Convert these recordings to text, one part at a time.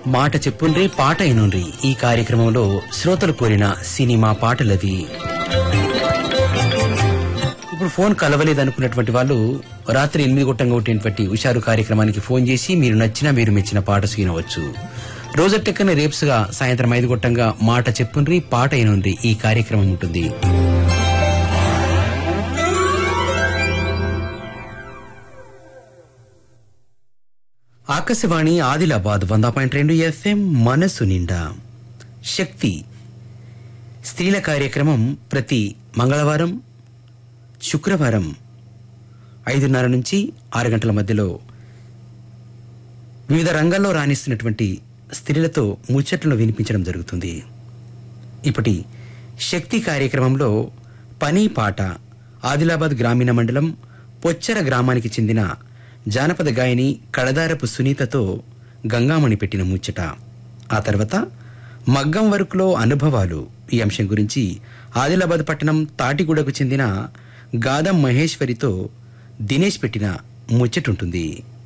మాట చెప్పుండ్రి పాట అయినుండ్రి ఈ కార్యక్రమంలో శ్రోతలు కోరిన సినిమా పాటలవి ఇప్పుడు ఫోన్ కలవలేదనుకున్నటువంటి వాళ్ళు రాత్రి ఎనిమిది గొట్టంగా ఉండేటువంటి హుషారు కార్యక్రమానికి ఫోన్ చేసి మీరు నచ్చిన మీరు మెచ్చిన పాట సూనవచ్చు రోజట్టెక్కనే రేప్స్గా సాయంత్రం ఐదు గొట్టంగా మాట చెప్పుండ్రి పాట అయినుండ్రి ఈ కార్యక్రమం ఉంటుంది ఆకాశవాణి ఆదిలాబాద్ వంద పాయింట్ రెండు ఎఫ్ఎం మనసు నిండా శక్తి స్త్రీల కార్యక్రమం ప్రతి మంగళవారం శుక్రవారం ఐదున్నర నుంచి ఆరు గంటల మధ్యలో వివిధ రంగాల్లో రాణిస్తున్నటువంటి స్త్రీలతో ముచ్చట్లను వినిపించడం జరుగుతుంది ఇప్పటి శక్తి కార్యక్రమంలో పని పాట ఆదిలాబాద్ గ్రామీణ మండలం పొచ్చర గ్రామానికి చెందిన జానపద గాయని కడదారపు సునీతతో గంగామణి పెట్టిన ముచ్చట ఆ తర్వాత మగ్గం వర్క్లో అనుభవాలు ఈ అంశం గురించి ఆదిలాబాద్ పట్టణం తాటిగూడకు చెందిన గాదం మహేశ్వరితో దినేష్ పెట్టిన ముచ్చటుంటుంది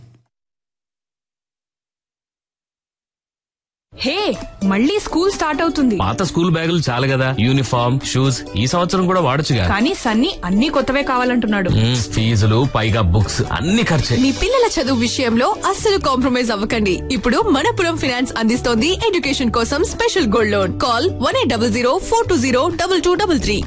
హే మళ్ళీ స్కూల్ స్టార్ట్ అవుతుంది పాత స్కూల్ బ్యాగులు చాలు కదా యూనిఫామ్ షూస్ ఈ సంవత్సరం కూడా వాడొచ్చుగా కానీ సన్నీ అన్ని కొత్తవే కావాలంటున్నాడు మ్మ్, ఫీజులు పైగా బుక్స్ అన్ని ఖర్చే మీ పిల్లల చదువు విషయంలో అస్సలు కాంప్రమైజ్ అవ్వకండి ఇప్పుడు మనపురం ఫినాన్స్ అందిస్తోంది ఎడ్యుకేషన్ కోసం special gold loan call one eight double zero four two zero double two double three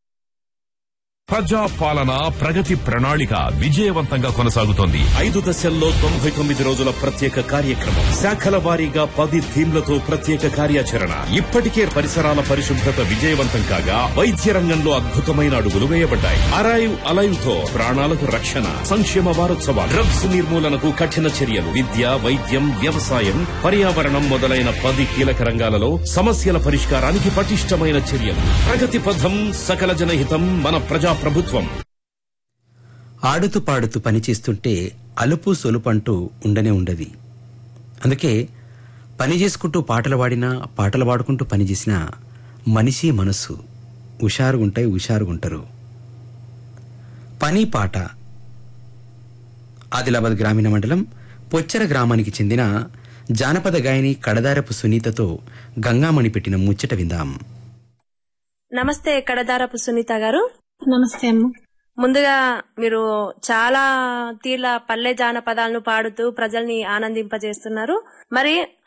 ప్రజా పాలన ప్రగతి ప్రణాళిక విజయవంతంగా కొనసాగుతోంది ఐదు దశల్లో తొంభై తొమ్మిది రోజుల ప్రత్యేక కార్యక్రమం శాఖల వారీగా పది థీమ్లతో ప్రత్యేక కార్యాచరణ ఇప్పటికే పరిసరాల పరిశుభ్రత విజయవంతం కాగా వైద్య రంగంలో అద్భుతమైన అడుగులు వేయబడ్డాయి అరైవ్ అలైవ్ తో ప్రాణాలకు రక్షణ సంక్షేమ వారోత్సవాలు డ్రగ్స్ నిర్మూలనకు కఠిన చర్యలు విద్య వైద్యం వ్యవసాయం పర్యావరణం మొదలైన పది కీలక రంగాలలో సమస్యల పరిష్కారానికి పటిష్టమైన చర్యలు ప్రగతి పథం సకల జనహితం మన ప్రజా ప్రభుత్వం ఆడుతూ పాడుతూ పని చేస్తుంటే అలుపు సొలుపంటూ ఉండనే ఉండది అందుకే పని చేసుకుంటూ పాటలు పాడినా పాటలు పాడుకుంటూ పని చేసినా మనిషి మనస్సు హుషారుగుంటాయి హుషారుగుంటారు పని పాట ఆదిలాబాద్ గ్రామీణ మండలం పొచ్చర గ్రామానికి చెందిన జానపద గాయని కడదారపు సునీతతో గంగామణి పెట్టిన ముచ్చట విందాం నమస్తే కడదారపు సునీత గారు నమస్తే అమ్మ ముందుగా మీరు చాలా తీర్ల పల్లె జానపదాలను పాడుతూ ప్రజల్ని ఆనందింపజేస్తున్నారు మరి